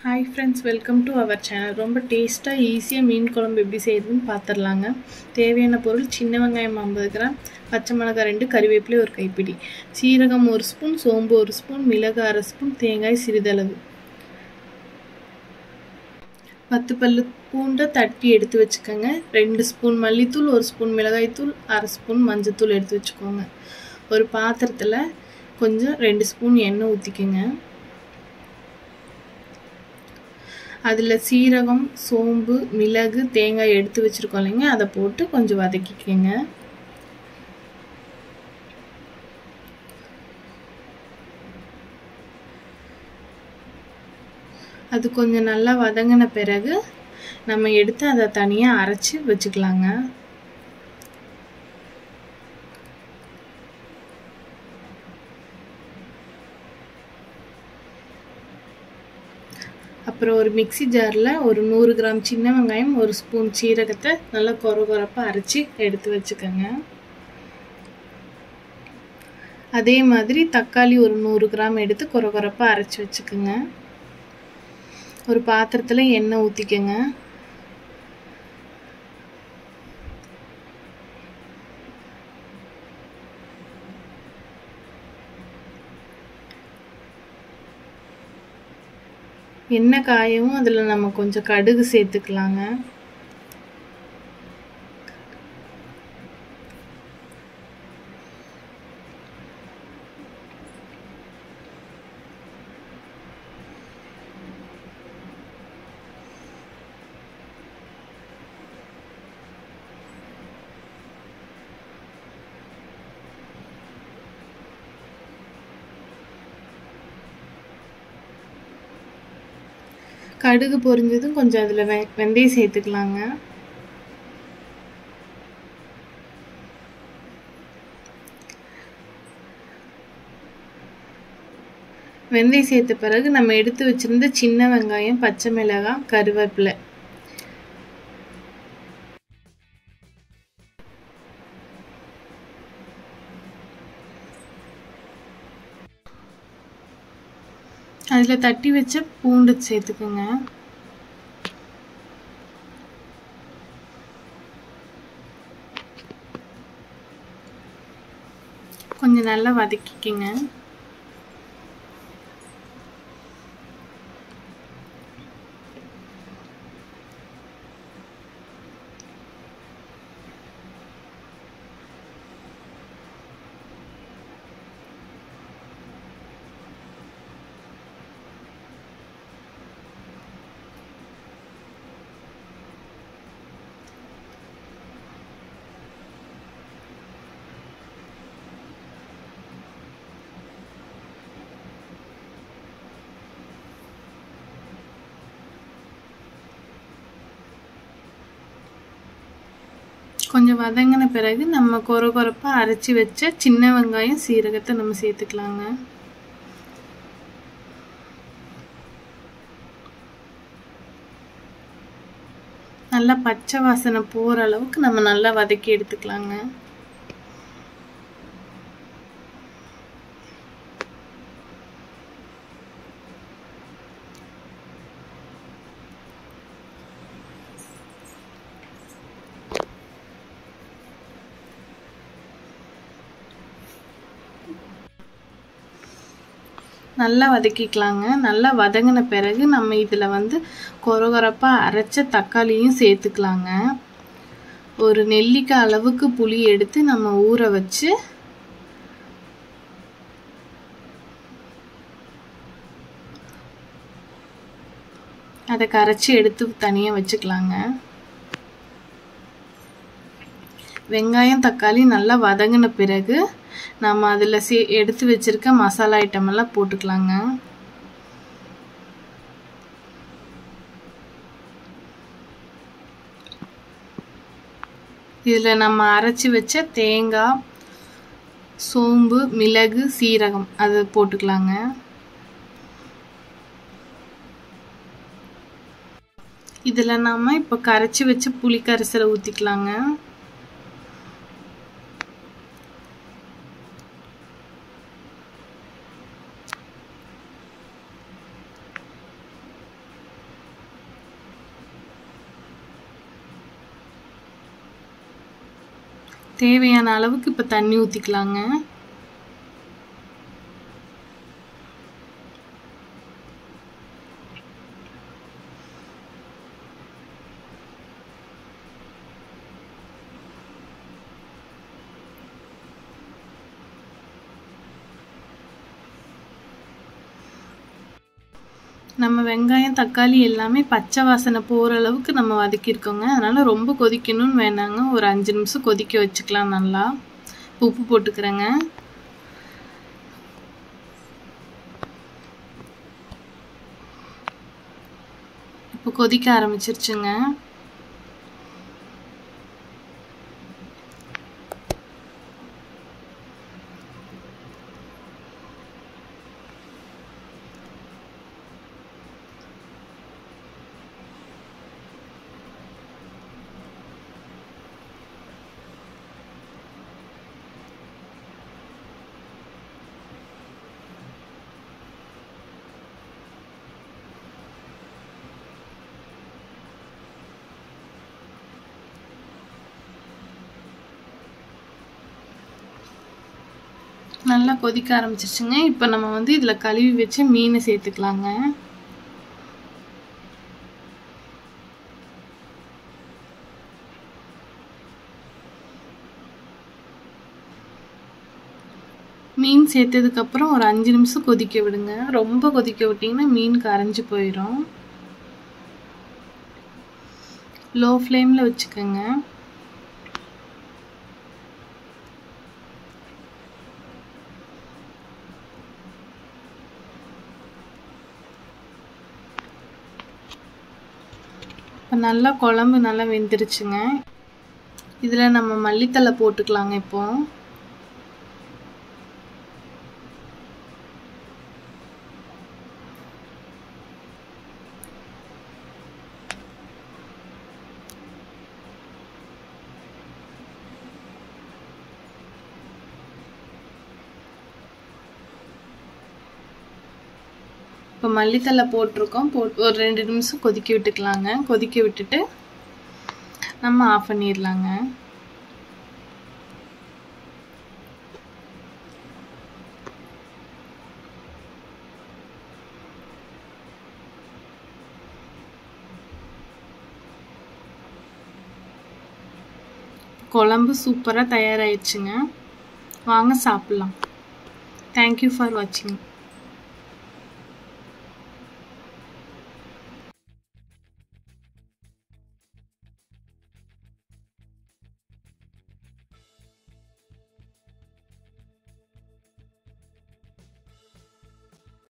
hi friends welcome to our channel ரொம்ப டேஸ்ட்டாக ஈஸியாக மீன் குழம்பு எப்படி செய்யுதுன்னு பார்த்துடலாங்க தேவையான பொருள் சின்ன வெங்காயம் ஐம்பது கிராம் பச்சை மிளகாய் ரெண்டு கறிவேப்பிலை ஒரு கைப்பிடி சீரகம் ஒரு ஸ்பூன் சோம்பு ஒரு ஸ்பூன் மிளகு அரை ஸ்பூன் தேங்காய் சிறிதளவு பத்து பல்லு பூண்டை தட்டி எடுத்து வச்சுக்கோங்க ரெண்டு ஸ்பூன் மல்லித்தூள் ஒரு ஸ்பூன் மிளகாய்த்தூள் அரை ஸ்பூன் மஞ்சத்தூள் எடுத்து வச்சுக்கோங்க ஒரு பாத்திரத்தில் கொஞ்சம் ரெண்டு ஸ்பூன் எண்ணெய் ஊற்றிக்கோங்க அதில் சீரகம் சோம்பு மிளகு தேங்காய் எடுத்து வச்சுருக்கோம் இல்லைங்க அதை போட்டு கொஞ்சம் வதக்கிக்கோங்க அது கொஞ்சம் நல்லா வதங்கின பிறகு நம்ம எடுத்து அதை தனியாக அரைச்சி வச்சுக்கலாங்க அப்புறம் ஒரு மிக்சி ஜாரில் ஒரு நூறு கிராம் சின்ன வெங்காயம் ஒரு ஸ்பூன் சீரகத்தை நல்லா கொர கொரப்பாக அரைச்சி எடுத்து வச்சுக்கோங்க அதே மாதிரி தக்காளி ஒரு நூறு கிராம் எடுத்து கொர கொரப்பாக அரைச்சி வச்சுக்கோங்க ஒரு பாத்திரத்தில் எண்ணெய் ஊற்றிக்கோங்க எண்ணெய் காயவும் அதில் நம்ம கொஞ்சம் கடுகு சேர்த்துக்கலாங்க கடுகு பொரிஞ்சதும் கொஞ்சம் அதில் வெ வெந்தயம் சேர்த்துக்கலாங்க வெந்தயம் சேர்த்த பிறகு நம்ம எடுத்து வச்சுருந்த சின்ன வெங்காயம் பச்சை மிளகாய் கருவேப்பிலை அதில் தட்டி வச்ச பூண்டு சேர்த்துக்குங்க கொஞ்சம் நல்லா வதக்கிக்கங்க கொஞ்சம் வதங்கின பிறகு நம்ம கொர கொரப்பாக அரைச்சி வச்ச சின்ன வெங்காயம் சீரகத்தை நம்ம சேர்த்துக்கலாங்க நல்லா பச்சை வாசனை போகிற அளவுக்கு நம்ம நல்லா வதக்கி எடுத்துக்கலாங்க நல்லா வதக்கிக்கலாங்க நல்லா வதங்கின பிறகு நம்ம இதில் வந்து கொரகொரப்பாக அரைச்ச தக்காளியும் சேர்த்துக்கலாங்க ஒரு நெல்லிக்காய் அளவுக்கு புளி எடுத்து நம்ம ஊற வச்சு அதை கரைச்சி எடுத்து தனியாக வச்சுக்கலாங்க வெங்காயம் தக்காளி நல்லா வதங்கின பிறகு நம்ம அதில் சே எடுத்து வச்சுருக்க மசாலா ஐட்டம் எல்லாம் போட்டுக்கலாங்க இதில் நம்ம அரைச்சி வச்ச தேங்காய் சோம்பு மிளகு சீரகம் அது போட்டுக்கலாங்க இதில் நாம் இப்போ கரைச்சி வச்ச புளி கரைசலை ஊற்றிக்கலாங்க தேவையான அளவுக்கு இப்போ தண்ணி ஊற்றிக்கலாங்க நம்ம வெங்காயம் தக்காளி எல்லாமே பச்சை வாசனை போகிற அளவுக்கு நம்ம வதக்கியிருக்கோங்க அதனால் ரொம்ப கொதிக்கணும்னு வேணாங்க ஒரு அஞ்சு நிமிஷம் கொதிக்க வச்சுக்கலாம் நல்லா உப்பு போட்டுக்கிறேங்க இப்போ கொதிக்க ஆரம்பிச்சிருச்சுங்க நல்லா கொதிக்க ஆரம்பிச்சிருச்சுங்க இப்போ நம்ம வந்து இதில் கழுவி வச்சு மீனை சேர்த்துக்கலாங்க மீன் சேர்த்ததுக்கப்புறம் ஒரு அஞ்சு நிமிஷம் கொதிக்க விடுங்க ரொம்ப கொதிக்க விட்டிங்கன்னா மீன் கரைஞ்சி போயிடும் லோ ஃப்ளேமில் வச்சுக்கோங்க இப்போ நல்லா குழம்பு நல்லா வெந்துருச்சுங்க இதில் நம்ம மல்லித்தலை போட்டுக்கலாங்க இப்போ இப்போ மல்லித்தலை போட்டிருக்கோம் போட் ஒரு ரெண்டு நிமிஷம் கொதிக்க விட்டுக்கலாங்க கொதிக்க விட்டுட்டு நம்ம ஆஃப் பண்ணிடலாங்க குழம்பு சூப்பராக தயாராகிடுச்சுங்க வாங்க சாப்பிட்லாம் தேங்க்யூ ஃபார் வாட்சிங்